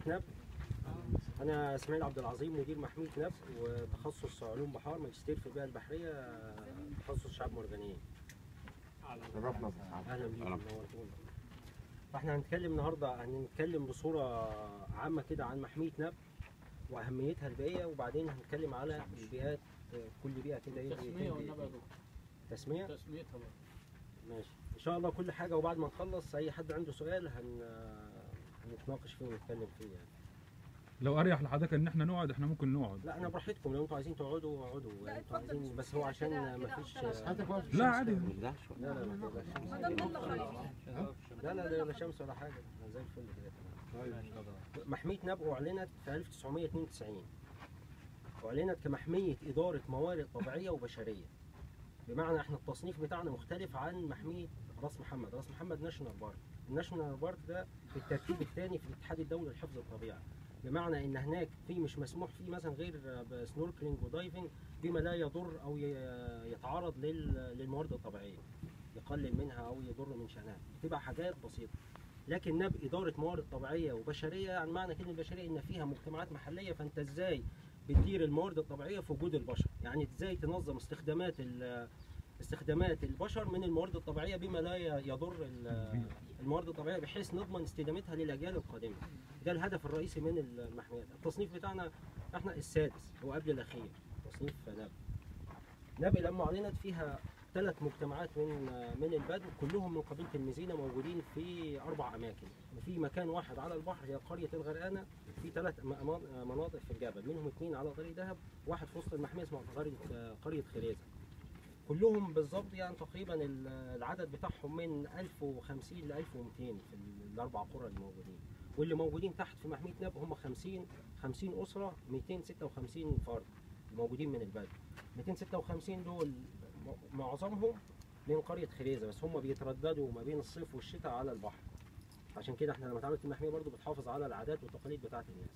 نبت انا اسماعيل عبد العظيم مدير محميه نبت وتخصص علوم بحار ماجستير في البيئه البحريه تخصص شعاب مرجانيه شرفنا اهلا بيكم نورتونا فاحنا هنتكلم النهارده هنتكلم بصوره عامه كده عن محميه نبت واهميتها البيئيه وبعدين هنتكلم على البيئات كل بيئه كده ايه تسمية إيه- والنبي يا إيه- دكتور تسميه تسميتها برضه ماشي ان شاء الله كل حاجه وبعد ما نخلص اي حد عنده سؤال هن هنتناقش فيه ونتكلم فيه يعني لو اريح لحضرتك ان احنا نقعد احنا ممكن نقعد لا انا براحتكم لو انتوا عايزين تقعدوا اقعدوا يعني انتوا اتفضل، عايزين مش بس هو مشكلة، عشان كده- ما كده فيش أفضل لا عادي لا لا ما تقلقش ما دام يلا خير لا لا لا لا شمس ولا حاجه احنا زي الفل كده تمام محميه نبأ اعلنت في 1992 اعلنت كمحميه اداره موارد طبيعيه وبشريه بمعنى احنا التصنيف بتاعنا مختلف عن محميه راس محمد راس محمد ناشونال بارك الناشونال بارك ده في الترتيب الثاني في الاتحاد الدولي لحفظ الطبيعه بمعنى ان هناك في مش مسموح فيه مثلا غير بسنوركلينج ودايفنج بما لا يضر او ي- يتعرض لل- للموارد الطبيعيه يقلل منها او يضر من شانها بتبقى حاجات بسيطه لكن نب اداره موارد طبيعيه وبشريه يعني معنى كلمه بشريه ان فيها مجتمعات محليه فانت ازاي بتدير الموارد الطبيعيه في وجود البشر يعني ازاي تنظم استخدامات ال- استخدامات البشر من الموارد الطبيعيه بما لا ي- يضر ال- الموارد الطبيعيه بحيث نضمن استدامتها للاجيال القادمه ده الهدف الرئيسي من المحميات التصنيف بتاعنا احنا السادس هو قبل الاخير تصنيف نب نب لما اعلنت فيها ثلاث مجتمعات من من البدو كلهم من قبيله المزينه موجودين في اربع اماكن وفي مكان واحد على البحر هي قريه الغرقانه في ثلاث مناطق في الجبل منهم اثنين على طريق دهب واحد في وسط المحميه اسمه قريه قريه خريزه كلهم بالظبط يعني تقريبا ال- العدد بتاعهم من 1050 ل 1200 في ال- الاربع قرى اللي موجودين واللي موجودين تحت في محميه نب هم 50 50 اسره 256 فرد موجودين من البلد 256 دول م- معظمهم من قريه خريزه بس هم بيترددوا ما بين الصيف والشتاء على البحر عشان كده احنا لما اتعاملت المحميه برضو بتحافظ على العادات والتقاليد بتاعت الناس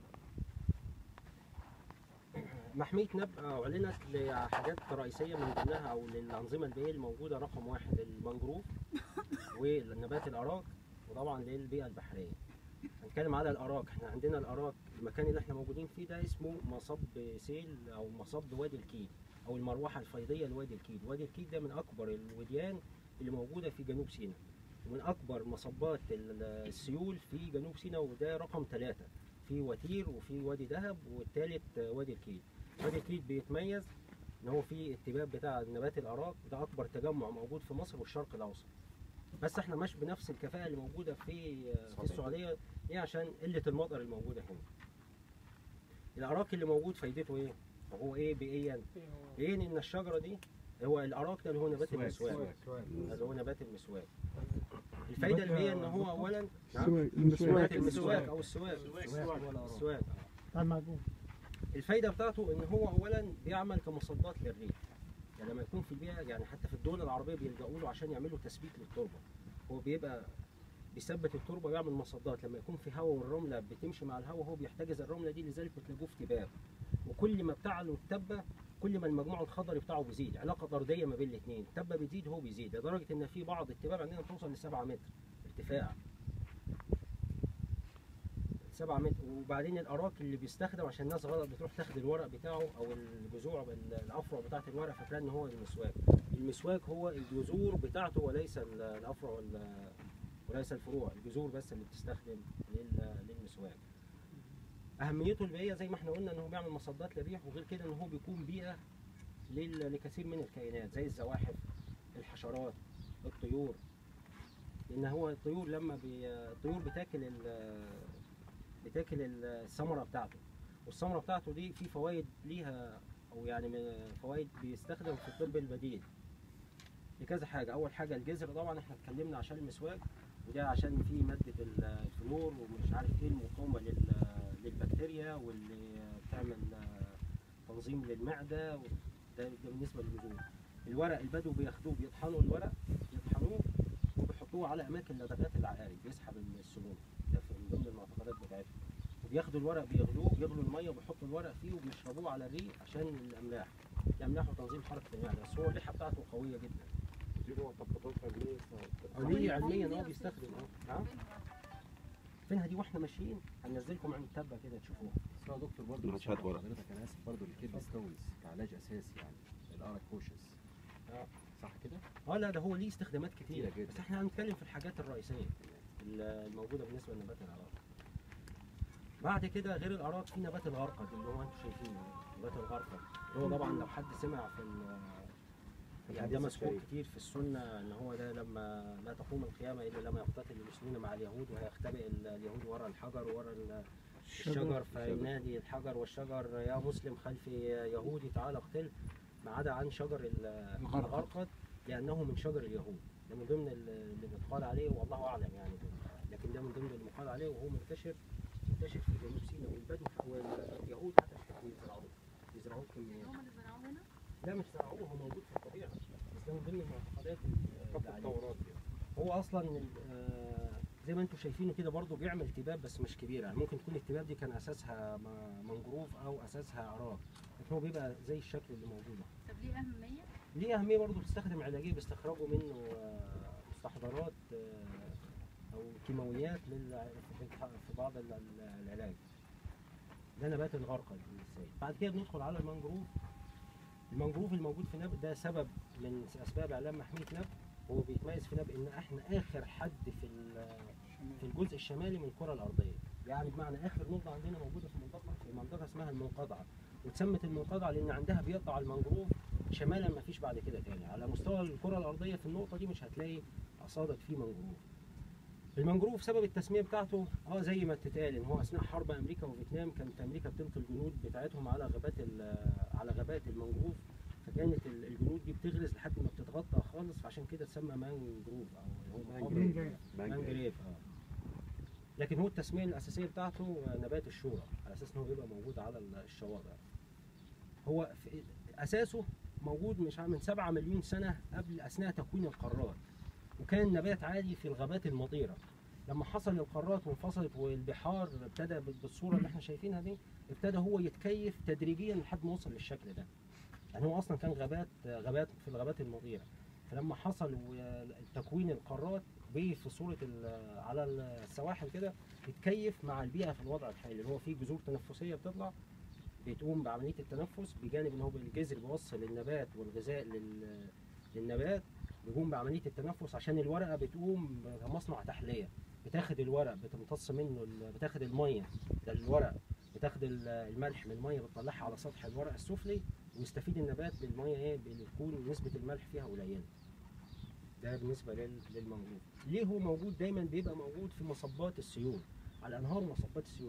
محمية نب أعلنت لحاجات رئيسية من ضمنها أو للأنظمة البيئية الموجودة رقم واحد المنجروف والنبات الأراك وطبعا للبيئة البحرية. هنتكلم على الأراك، احنا عندنا الأراك المكان اللي احنا موجودين فيه ده اسمه مصب سيل أو مصب وادي الكيل أو المروحة الفيضية لوادي الكيل، وادي الكيل ده من أكبر الوديان اللي موجودة في جنوب سيناء. ومن أكبر مصبات ال- السيول في جنوب سيناء وده رقم ثلاثة. في وتير وفي وادي دهب والثالث وادي الكيل. وادي الكيل بيتميز ان هو فيه التباب بتاع نبات الاراك ده اكبر تجمع موجود في مصر والشرق الاوسط بس احنا مش بنفس الكفاءه اللي موجوده في في السعوديه ليه عشان قله المطر الموجوده هنا الاراك اللي موجود فايدته ايه هو ايه بيئيا بيئيا ان الشجره دي هو الاراك ده اللي هو نبات المسواك اللي هو نبات المسواك الفايده البيئيه ان هو اولا نعم؟ نبات المسواك او السواك السواك الفايده بتاعته ان هو اولا بيعمل كمصدات للريح يعني لما يكون في البيئه يعني حتى في الدول العربيه بيلجأوا له عشان يعملوا تثبيت للتربه هو بيبقى بيثبت التربه ويعمل مصدات لما يكون في هواء والرمله بتمشي مع الهواء هو بيحتجز الرمله دي لذلك بتلاقوه في تباب وكل ما بتعلو التبه كل ما المجموع الخضري بتاعه بيزيد علاقه طرديه ما بين الاثنين التبه بتزيد هو بيزيد لدرجه ان في بعض التباب عندنا بتوصل ل 7 متر ارتفاع 7 متر وبعدين الاراك اللي بيستخدم عشان الناس غلط بتروح تاخد الورق بتاعه او الجذوع ال- الافرع بتاعت الورق فاكرين ان هو المسواك المسواك هو الجذور بتاعته وليس ال- الافرع وال- وليس الفروع الجذور بس اللي بتستخدم لل- للمسواك اهميته البيئيه زي ما احنا قلنا ان هو بيعمل مصدات للريح وغير كده ان هو بيكون بيئه لل- لكثير من الكائنات زي الزواحف الحشرات الطيور لان هو الطيور لما بي... الطيور بتاكل ال... بتاكل الثمره بتاعته والثمره بتاعته دي في فوائد ليها او يعني من- فوائد بيستخدم في الطب البديل لكذا حاجه اول حاجه الجذر طبعا احنا اتكلمنا عشان المسواك وده عشان فيه ماده ال- الفلور ومش عارف ايه المقاومه لل- للبكتيريا واللي بتعمل آه، تنظيم للمعده وده ده بالنسبه للجذور الورق البدو بياخدوه بيطحنوا الورق يطحنوه وبيحطوه على اماكن لدغات العقارب بيسحب السموم ده في من ضمن المعتقدات بتاعتهم وبياخدوا الورق بيغلوه بيغلوا الميه وبيحطوا الورق فيه وبيشربوه على الريق عشان الاملاح الاملاح وتنظيم حركه المعده بس هو الريحه بتاعته قويه جدا دي معتقدات علمية علميا علميا اه بيستخدم اه نعم فينها دي واحنا ماشيين هننزلكم عند التبه كده تشوفوها بس هو دكتور برضه ما هات ورق. حضرتك انا اسف برضه الكيد ستونز كعلاج اساسي يعني الارك بوشز آه. صح كده؟ اه لا ده هو ليه استخدامات كتيره كتيرة جدا. بس احنا هنتكلم في الحاجات الرئيسيه الموجوده بالنسبه لنبات الاراضي بعد كده غير الاراضي في نبات الغرقد اللي هو انتم شايفينه نبات الغرقد اللي هو طبعا لو حد سمع في ال- يعني ده الحديث مذكور الشريف. كتير في السنه ان هو ده لما لا تقوم القيامه الا لما يقتتل المسلمون مع اليهود وهيختبئ ال- اليهود وراء الحجر وراء ال- الشجر فينادي الحجر والشجر يا مسلم خلفي يهودي تعالى اقتل ما عدا عن شجر ال- الغرقد لانه من شجر اليهود ده من ضمن ال- اللي بيتقال عليه والله اعلم يعني لكن ده من ضمن اللي بيقال عليه وهو منتشر منتشر في جنوب سيناء والبدو واليهود حتى بيزرعوه بيزرعوه كميات هم اللي زرعوه هنا لا مش زرعوه هو موجود في الطبيعه بس ده من ضمن المعتقدات اللي عليه. هو اصلا ال- آه، زي ما انتم شايفينه كده برضه بيعمل تباب بس مش كبيره يعني ممكن تكون التباب دي كان اساسها م- منجروف او اساسها اعراض لكن هو بيبقى زي الشكل اللي موجود ده. طب ليه اهميه؟ ليه اهميه برضه بتستخدم علاجيه بيستخرجوا منه آه، مستحضرات آه، او كيماويات لل- في بعض ال- ال- العلاج ده نبات الغرقد بالسيد بعد كده بندخل على المنجروف المنجروف الموجود في نبت ده سبب من اسباب اعلام محميه نبت هو بيتميز في نبت ان احنا اخر حد في ال- في الجزء الشمالي من الكره الارضيه يعني بمعنى اخر نقطه عندنا موجوده في منطقه في منطقه اسمها المنقطعه واتسمت المنقطعه لان عندها بيقطع المنجروف شمالا ما فيش بعد كده تاني على مستوى الكره الارضيه في النقطه دي مش هتلاقي قصادك فيه منجروف المنجروف سبب التسميه بتاعته اه زي ما اتقال ان هو اثناء حرب امريكا وفيتنام كانت امريكا بتلقي الجنود بتاعتهم على غابات ال- على غابات المنجروف فكانت ال- الجنود دي بتغرز لحد ما بتتغطى خالص فعشان كده اتسمى مانجروف او هو مانجريف اه لكن هو التسميه الاساسيه بتاعته نبات الشورى على اساس ان هو بيبقى موجود على الشواطئ هو في اساسه موجود مش عارف من 7 مليون سنه قبل اثناء تكوين القارات وكان نبات عادي في الغابات المطيره لما حصل القارات وانفصلت والبحار ابتدى بالصوره اللي احنا شايفينها دي ابتدى هو يتكيف تدريجيا لحد ما وصل للشكل ده يعني هو اصلا كان غابات غابات في الغابات المطيره فلما حصل و- تكوين القارات بيه في صوره ال- على السواحل كده يتكيف مع البيئه في الوضع الحالي اللي هو فيه جذور تنفسيه بتطلع بتقوم بعمليه التنفس بجانب ان هو الجذر بيوصل النبات والغذاء لل- للنبات بيقوم بعمليه التنفس عشان الورقه بتقوم كمصنع تحليه بتاخد الورق بتمتص منه ال- بتاخد الميه ده الورق بتاخد ال- الملح من الميه بتطلعها على سطح الورق السفلي ويستفيد النبات بالميه ايه بتكون نسبه الملح فيها قليله ده بالنسبه لل- للمنجروف ليه هو موجود دايما بيبقى موجود في مصبات السيول على انهار ومصبات السيول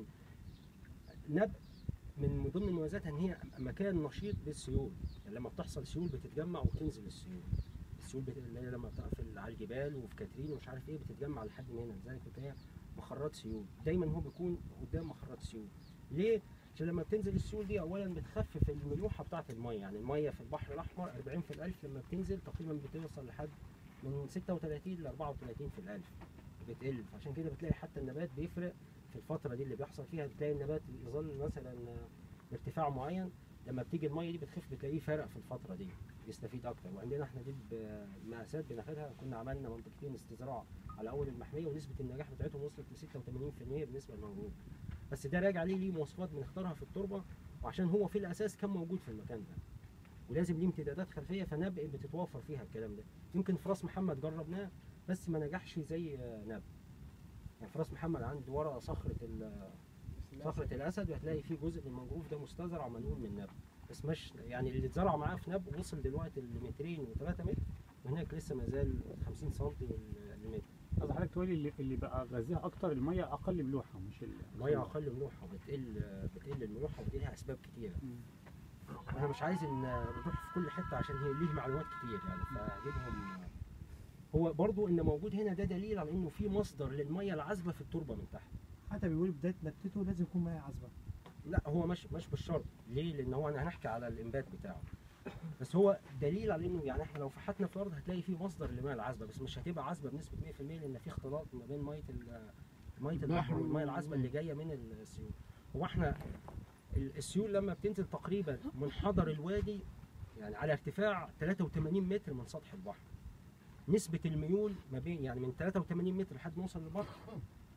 نبق من ضمن مميزاتها ان هي مكان نشيط للسيول يعني لما بتحصل سيول بتتجمع وتنزل السيول السيول بت... اللي هي لما بتبقى في على الجبال وفي كاترين ومش عارف ايه بتتجمع لحد من هنا لذلك بتلاقيها مخرات سيول دايما هو بيكون قدام مخرات سيول ليه؟ عشان لما بتنزل السيول دي اولا بتخفف الملوحه بتاعه الميه يعني الميه في البحر الاحمر 40 في الالف لما بتنزل تقريبا بتوصل لحد من 36 ل 34 في الالف بتقل فعشان كده بتلاقي حتى النبات بيفرق في الفتره دي اللي بيحصل فيها بتلاقي النبات يظل مثلا بارتفاع معين لما بتيجي الميه دي بتخف بتلاقيه فرق في الفتره دي يستفيد اكتر وعندنا احنا دي بمقاسات بناخدها كنا عملنا منطقتين استزراع على اول المحميه ونسبه النجاح بتاعتهم وصلت ل 86% بالنسبه للموجود بس ده راجع ليه ليه مواصفات بنختارها في التربه وعشان هو في الاساس كان موجود في المكان ده ولازم ليه امتدادات خلفيه فنبق بتتوفر فيها الكلام ده يمكن في راس محمد جربناه بس ما نجحش زي نبق يعني في راس محمد عند ورا صخره ال- صخره الاسد وهتلاقي فيه جزء من المنجروف ده مستزرع ومنقول من نبق بس مش يعني اللي اتزرع معاه في نبق وصل دلوقتي لمترين و3 متر وهناك لسه ما زال 50 سم للمتر قصدي حضرتك تقولي اللي, اللي بقى غذاها اكتر الميه اقل ملوحه مش ال- الميه اقل ملوحه بتقل بتقل الملوحه ودي لها اسباب كتيره مم. انا مش عايز ان نروح في كل حته عشان هي ليه معلومات كتير يعني فاجيبهم هو برضو ان موجود هنا ده دليل على انه في مصدر للميه العذبه في التربه من تحت حتى بيقول بدايه نبتته لازم يكون ميه عذبه لا هو مش مش بالشرط ليه لان هو انا هنحكي على الانبات بتاعه بس هو دليل على انه يعني احنا لو فحتنا في الارض هتلاقي في مصدر للميه العذبه بس مش هتبقى عذبه بنسبه 100% لان في اختلاط ما بين ميه ال- ميه البحر والميه العذبه اللي جايه من السيول هو احنا ال- السيول لما بتنزل تقريبا منحدر الوادي يعني على ارتفاع 83 متر من سطح البحر نسبة الميول ما بين يعني من 83 متر لحد ما نوصل للبحر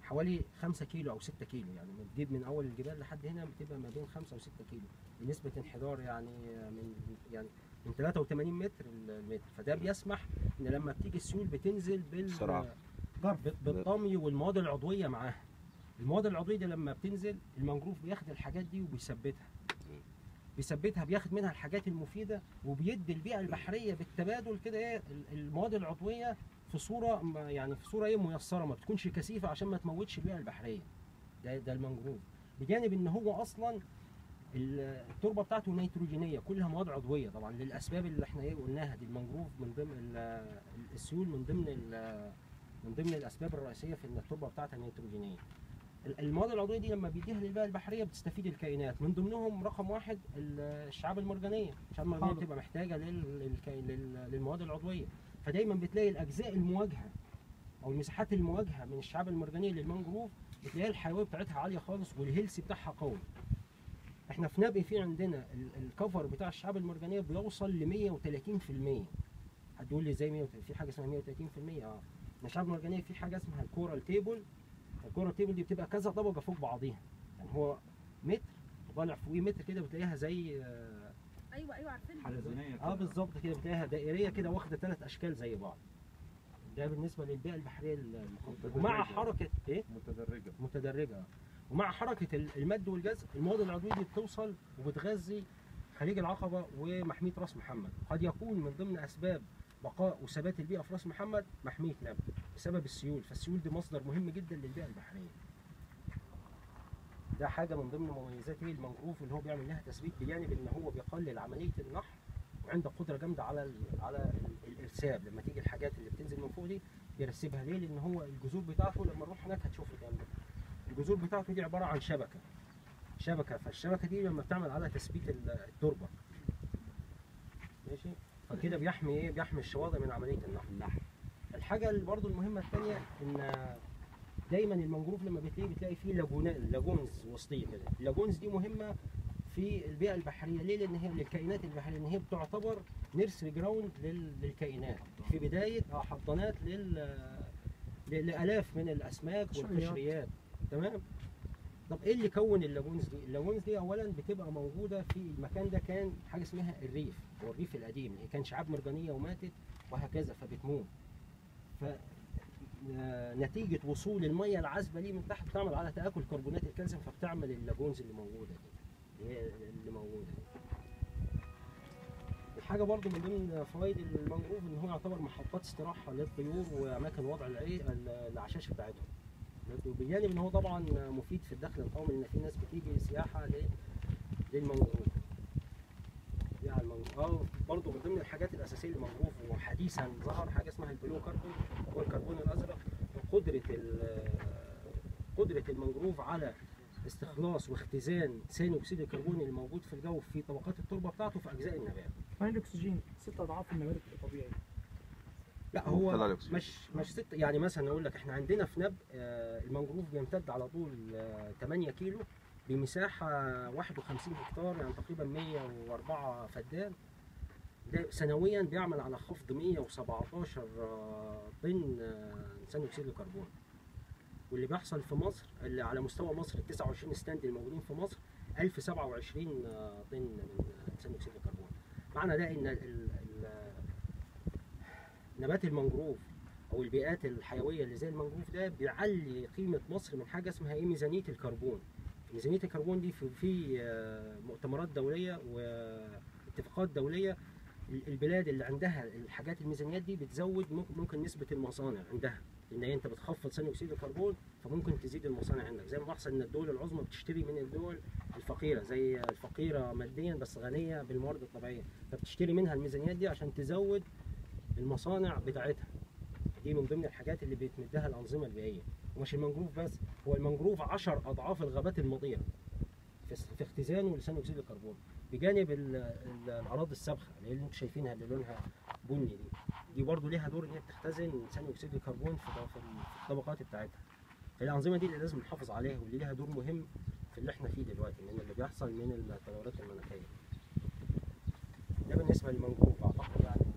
حوالي 5 كيلو او 6 كيلو يعني بتجيب من اول الجبال لحد هنا بتبقى ما بين 5 و 6 كيلو بنسبه انحدار يعني من يعني من 83 متر المتر فده بيسمح ان لما بتيجي السيول بتنزل بال سرعة. بال- بالطمي والمواد العضويه معاها المواد العضويه دي لما بتنزل المنجروف بياخد الحاجات دي وبيثبتها بيثبتها بياخد منها الحاجات المفيده وبيدي البيئه البحريه بالتبادل كده ايه ال- المواد العضويه في صوره ما- يعني في صوره ايه ميسره ما بتكونش كثيفه عشان ما تموتش البيئه البحريه ده ده المنجروف بجانب ان هو اصلا ال- التربه بتاعته نيتروجينيه كلها مواد عضويه طبعا للاسباب اللي احنا ايه قلناها دي المنجروف من ضمن ال- السيول من ضمن ال- من ضمن الاسباب الرئيسيه في ان التربه بتاعتها نيتروجينيه ال- المواد العضويه دي لما بيديها للبيئه البحريه بتستفيد الكائنات من ضمنهم رقم واحد ال- الشعاب المرجانيه الشعاب المرجانيه حاضر. بتبقى محتاجه لل- للكي- لل- للمواد العضويه فدايما بتلاقي الاجزاء المواجهه او المساحات المواجهه من الشعاب المرجانيه للمانجروف بتلاقي الحيويه بتاعتها عاليه خالص والهيلث بتاعها قوي احنا في نبق في عندنا ال- الكفر بتاع الشعاب المرجانيه بيوصل ل 130% حد يقول لي ازاي 130 في حاجه اسمها 130% اه إن الشعاب المرجانيه في حاجه اسمها الكورال تيبل الكورال تيبل دي بتبقى كذا طبقه فوق بعضيها يعني هو متر وطالع فوقيه متر كده بتلاقيها زي آه، ايوه ايوه عارفين حلزونيه اه بالظبط كده بتلاقيها دائريه كده واخده ثلاث اشكال زي بعض ده بالنسبه للبيئه البحريه المخططه ومع حركه ايه متدرجة متدرجه ومع حركه ال- المد والجزر المواد العضويه دي بتوصل وبتغذي خليج العقبه ومحميه راس محمد قد يكون من ضمن اسباب بقاء وثبات البيئه في راس محمد محميه نبع بسبب السيول فالسيول دي مصدر مهم جدا للبيئه البحريه ده حاجه من ضمن مميزات ايه المنجروف اللي هو بيعمل لها تثبيت بجانب ان هو بيقلل عمليه النحر وعنده قدره جامده على ال على ال- الارساب لما تيجي الحاجات اللي بتنزل من فوق دي بيرسبها ليه لان هو الجذور بتاعته لما نروح هناك هتشوف الكلام ده الجذور بتاعته دي عباره عن شبكه شبكه فالشبكه دي لما بتعمل على تثبيت ال- التربه ماشي فكده بيحمي ايه بيحمي الشواطئ من عمليه النحر الحاجه اللي برضو المهمه الثانيه ان دايما المنجروف لما بتلاقيه بتلاقي فيه لاجونات لاجونز وسطيه كده اللاجونز دي مهمه في البيئه البحريه ليه لان هي للكائنات البحريه لان هي بتعتبر نيرسري جراوند لل- للكائنات في بدايه آه، حضانات لل ل- لالاف من الاسماك قشريات. والقشريات تمام طب ايه اللي كون اللاجونز دي اللاجونز دي اولا بتبقى موجوده في المكان ده كان حاجه اسمها الريف هو الريف القديم اللي كان شعاب مرجانيه وماتت وهكذا فبتموت ف آه، نتيجه وصول الميه العذبه ليه من تحت بتعمل على تاكل كربونات الكالسيوم فبتعمل اللاجونز اللي موجوده دي اللي هي اللي موجوده دي الحاجه برضو من ضمن فوائد المنجروف ان هو يعتبر محطات استراحه للطيور واماكن وضع العي- ال- الاعشاش بتاعتهم بجانب ان هو طبعا مفيد في الدخل القومي لان في ناس بتيجي سياحه ل- للمنجروف دي على المنجروف اه برضه من ضمن الحاجات الاساسيه للمنجروف وحديثا ظهر حاجه اسمها البلو كربون هو الكربون الازرق قدره ال- قدره المنجروف على استخلاص واختزان ثاني اكسيد الكربون اللي موجود في الجو في طبقات التربه بتاعته في اجزاء النبات ثاني الاكسجين ست اضعاف النبات الطبيعي لا طلع هو الأكسجين. مش مش ست يعني مثلا اقول لك احنا عندنا في نب آه، المنجروف بيمتد على طول آه، 8 كيلو بمساحه 51 هكتار يعني تقريبا 104 فدان ده سنويا بيعمل على خفض 117 آه، طن آه، ثاني اكسيد الكربون واللي بيحصل في مصر اللي على مستوى مصر ال 29 ستاند الموجودين في مصر 1027 آه، طن من آه، ثاني اكسيد الكربون معنى ده ان ال- ال- ال- نبات المنجروف او البيئات الحيويه اللي زي المنجروف ده بيعلي قيمه مصر من حاجه اسمها ايه ميزانيه الكربون ميزانيه الكربون دي في, في آه، مؤتمرات دوليه واتفاقات دوليه ال- البلاد اللي عندها الحاجات الميزانيات دي بتزود ممكن, ممكن نسبه المصانع عندها لان هي انت بتخفض ثاني اكسيد الكربون فممكن تزيد المصانع عندك زي ما بيحصل ان الدول العظمى بتشتري من الدول الفقيره زي الفقيره ماديا بس غنيه بالموارد الطبيعيه فبتشتري منها الميزانيات دي عشان تزود المصانع بتاعتها دي من ضمن الحاجات اللي بتمدها الانظمه البيئيه ومش المنجروف بس هو المنجروف 10 اضعاف الغابات المطيره في في اختزانه لثاني اكسيد الكربون بجانب ال- ال- الاراضي السابخه اللي انتم شايفينها اللي لونها بني دي دي برضه ليها دور ان هي بتختزن ثاني اكسيد الكربون في في الطبقات بتاعتها فالانظمه دي اللي لازم نحافظ عليها واللي ليها دور مهم في اللي احنا فيه دلوقتي من اللي بيحصل من التغيرات المناخيه ده بالنسبه للمنجروف اعتقد يعني